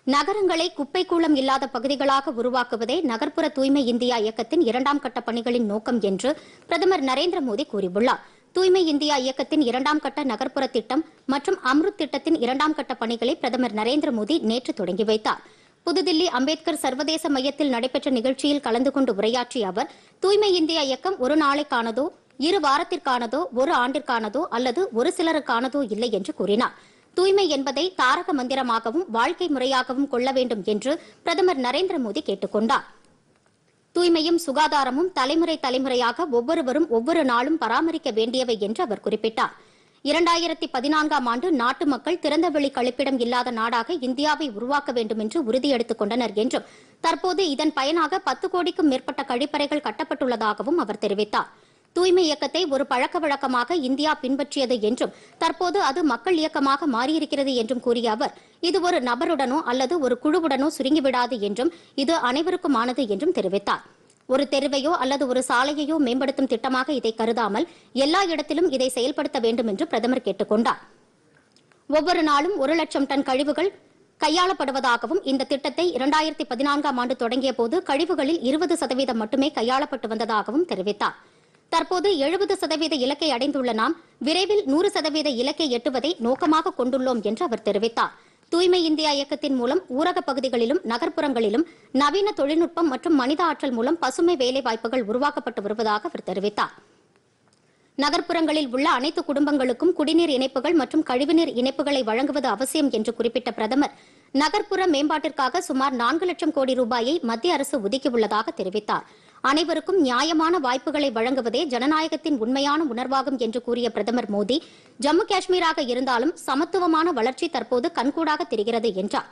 நகரங்களை குப்பை கூளம் இல்லாத பகுதிகளாக உருவாக்குவதே நகர்ப்புற தூய்மை இந்தியா இயக்கத்தின் இரண்டாம் கட்ட பணிகளின் நோக்கம் என்று பிரதமர் நரேந்திர மோடி கூறியுள்ளார் தூய்மை இந்தியா இயக்கத்தின் இரண்டாம் கட்ட நகர்ப்புற திட்டம் மற்றும் அம்ருத் திட்டத்தின் இரண்டாம் கட்ட பணிகளை பிரதமர் நரேந்திர மோடி நேற்று தொடங்கி வைத்தார் புதுதில்லி அம்பேத்கர் சர்வதேச மையத்தில் நடைபெற்ற நிகழ்ச்சியில் கலந்து கொண்டு உரையாற்றிய அவர் தூய்மை இந்தியா இயக்கம் ஒரு நாளைக்கானதோ இரு வாரத்திற்கானதோ ஒரு ஆண்டிற்கானதோ அல்லது ஒரு சிலருக்கானதோ இல்லை என்று கூறினார் தூய்மை என்பதை தாரக மந்திரமாகவும் வாழ்க்கை முறையாகவும் கொள்ள வேண்டும் என்று பிரதமர் நரேந்திர மோடி கேட்டுக் கொண்டார் தூய்மையும் சுகாதாரமும் தலைமுறை தலைமுறையாக ஒவ்வொருவரும் ஒவ்வொரு நாளும் பராமரிக்க வேண்டியவை என்று அவர் குறிப்பிட்டார் இரண்டாயிரத்தி பதினான்காம் ஆண்டு நாட்டு மக்கள் திறந்தவெளி கழிப்பிடம் இல்லாத நாடாக இந்தியாவை உருவாக்க வேண்டும் என்று உறுதியெடுத்துக் கொண்டனர் என்றும் தற்போது இதன் பயனாக பத்து கோடிக்கும் மேற்பட்ட கழிப்பறைகள் கட்டப்பட்டுள்ளதாகவும் அவர் தெரிவித்தார் தூய்மை இயக்கத்தை ஒரு பழக்க வழக்கமாக இந்தியா பின்பற்றியது என்றும் தற்போது அது மக்கள் இயக்கமாக மாறியிருக்கிறது என்றும் கூறிய அவர் இது ஒரு நபருடனோ அல்லது ஒரு குழுவுடனோ சுருங்கிவிடாது என்றும் இது அனைவருக்குமானது என்றும் தெரிவித்தார் ஒரு தெருவையோ அல்லது ஒரு சாலையையோ மேம்படுத்தும் திட்டமாக இதை கருதாமல் எல்லா இடத்திலும் இதை செயல்படுத்த வேண்டும் என்று பிரதமர் கேட்டுக் கொண்டார் ஒவ்வொரு நாளும் ஒரு லட்சம் டன் கழிவுகள் கையாளப்படுவதாகவும் இந்த திட்டத்தை இரண்டாயிரத்தி பதினான்காம் ஆண்டு தொடங்கிய போது கழிவுகளில் இருபது சதவீதம் மட்டுமே கையாளப்பட்டு வந்ததாகவும் தெரிவித்தார் தற்போது எழுபது சதவீத இலக்கை அடைந்துள்ள நாம் விரைவில் நூறு சதவீத இலக்கை எட்டுவதை நோக்கமாக கொண்டுள்ளோம் என்று அவர் தெரிவித்தார் தூய்மை இந்தியா இயக்கத்தின் மூலம் ஊரகப் பகுதிகளிலும் நகர்ப்புறங்களிலும் நவீன தொழில்நுட்பம் மற்றும் மனித ஆற்றல் மூலம் பசுமை வேலைவாய்ப்புகள் உருவாக்கப்பட்டு வருவதாக அவர் தெரிவித்தார் நகர்ப்புறங்களில் உள்ள அனைத்து குடும்பங்களுக்கும் குடிநீர் இணைப்புகள் மற்றும் கழிவுநீர் இணைப்புகளை வழங்குவது அவசியம் என்று குறிப்பிட்ட பிரதமர் நகர்ப்புற மேம்பாட்டிற்காக சுமார் நான்கு லட்சம் கோடி ரூபாயை மத்திய அரசு ஒதுக்கியுள்ளதாக தெரிவித்தார் அனைவருக்கும் நியாயமான வாய்ப்புகளை வழங்குவதே ஜனநாயகத்தின் உண்மையான உணர்வாகும் என்று கூறிய பிரதமர் மோடி ஜம்மு காஷ்மீராக இருந்தாலும் சமத்துவமான வளர்ச்சி தற்போது கண்கூடாக தெரிகிறது என்றார்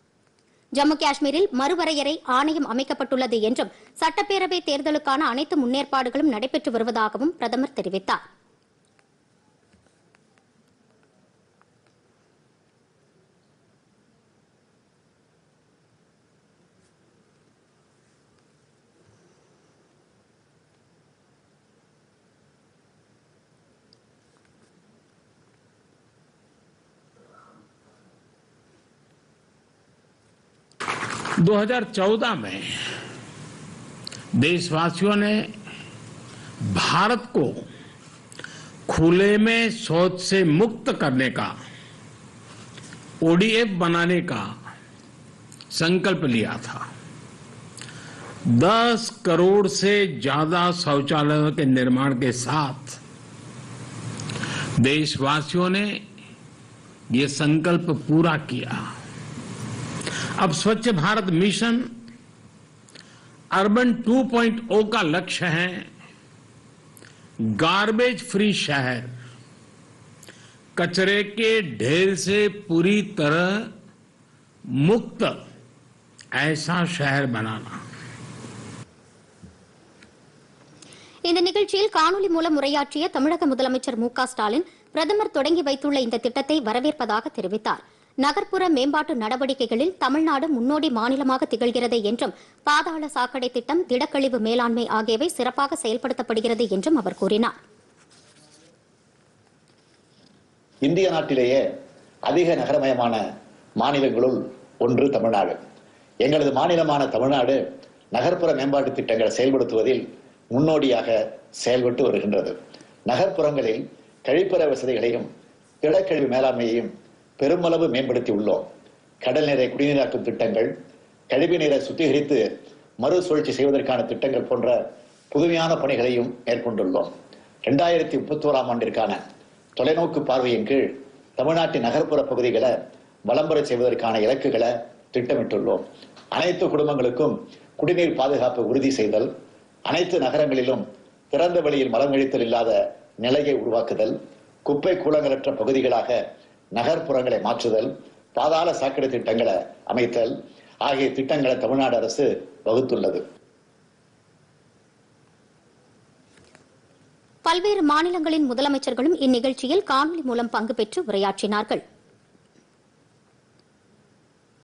ஜம்மு காஷ்மீரில் மறுவரையறை ஆணையம் அமைக்கப்பட்டுள்ளது என்றும் சட்டப்பேரவை தேர்தலுக்கான அனைத்து முன்னேற்பாடுகளும் நடைபெற்று வருவதாகவும் பிரதமர் தெரிவித்தார் दो हजार चौदह में देशवासियों ने भारत को खुले में शौच से मुक्त करने का ओडीएफ बनाने का संकल्प लिया था 10 करोड़ से ज्यादा शौचालयों के निर्माण के साथ देशवासियों ने ये संकल्प पूरा किया अब स्वच्छ भारत मिशन अर्बन 2.0 का लक्ष्य है गार्बेज फ्री शहर कचरे के ढेर से पूरी तरह मुक्त ऐसा शहर बनाना இந்த நிகழ்ச்சியில் காணொலி மூலம் உரையாற்றிய தமிழக முதலமைச்சர் மு க ஸ்டாலின் பிரதமர் தொடங்கி வைத்துள்ள இந்த திட்டத்தை வரவேற்பதாக தெரிவித்தார் நகர்ப்புற மேம்பாட்டு நடவடிக்கைகளில் தமிழ்நாடு முன்னோடி மாநிலமாக திகழ்கிறது என்றும் பாதாள சாக்கடை திட்டம் திடக்கழிவு மேலாண்மை ஆகியவை சிறப்பாக செயல்படுத்தப்படுகிறது என்றும் அவர் கூறினார் இந்திய நாட்டிலேயே அதிக நகரமயமான மாநிலங்களுள் ஒன்று தமிழ்நாடு எங்களது மாநிலமான தமிழ்நாடு நகர்ப்புற மேம்பாட்டு திட்டங்களை செயல்படுத்துவதில் முன்னோடியாக செயல்பட்டு வருகின்றது நகர்ப்புறங்களில் கழிப்பற வசதிகளையும் திடக்கழிவு மேலாண்மையையும் பெருமளவு மேம்படுத்தி உள்ளோம் கடல் நீரை குடிநீராக்கும் திட்டங்கள் கழிவு நீரை சுத்திகரித்து மறுசுழற்சி செய்வதற்கான திட்டங்கள் போன்ற புதுமையான பணிகளையும் மேற்கொண்டுள்ளோம் இரண்டாயிரத்தி முப்பத்தோராம் ஆண்டிற்கான தொலைநோக்கு பார்வையின் கீழ் தமிழ்நாட்டின் நகர்ப்புற பகுதிகளை வளம்பர செய்வதற்கான இலக்குகளை திட்டமிட்டுள்ளோம் அனைத்து குடும்பங்களுக்கும் குடிநீர் பாதுகாப்பு உறுதி செய்தல் அனைத்து நகரங்களிலும் திறந்த வெளியில் மலம் கழித்தல் இல்லாத நிலையை உருவாக்குதல் குப்பை கூலங்களற்ற பகுதிகளாக நகர்ப்புறங்களை மாற்றுதல் பாதாள சாக்கடை திட்டங்களை அமைத்தல் ஆகிய திட்டங்களை தமிழ்நாடு அரசு வகுத்துள்ளது பல்வேறு மாநிலங்களின் முதலமைச்சர்களும் இந்நிகழ்ச்சியில் காணொலி மூலம் பங்கு பெற்று உரையாற்றினார்கள்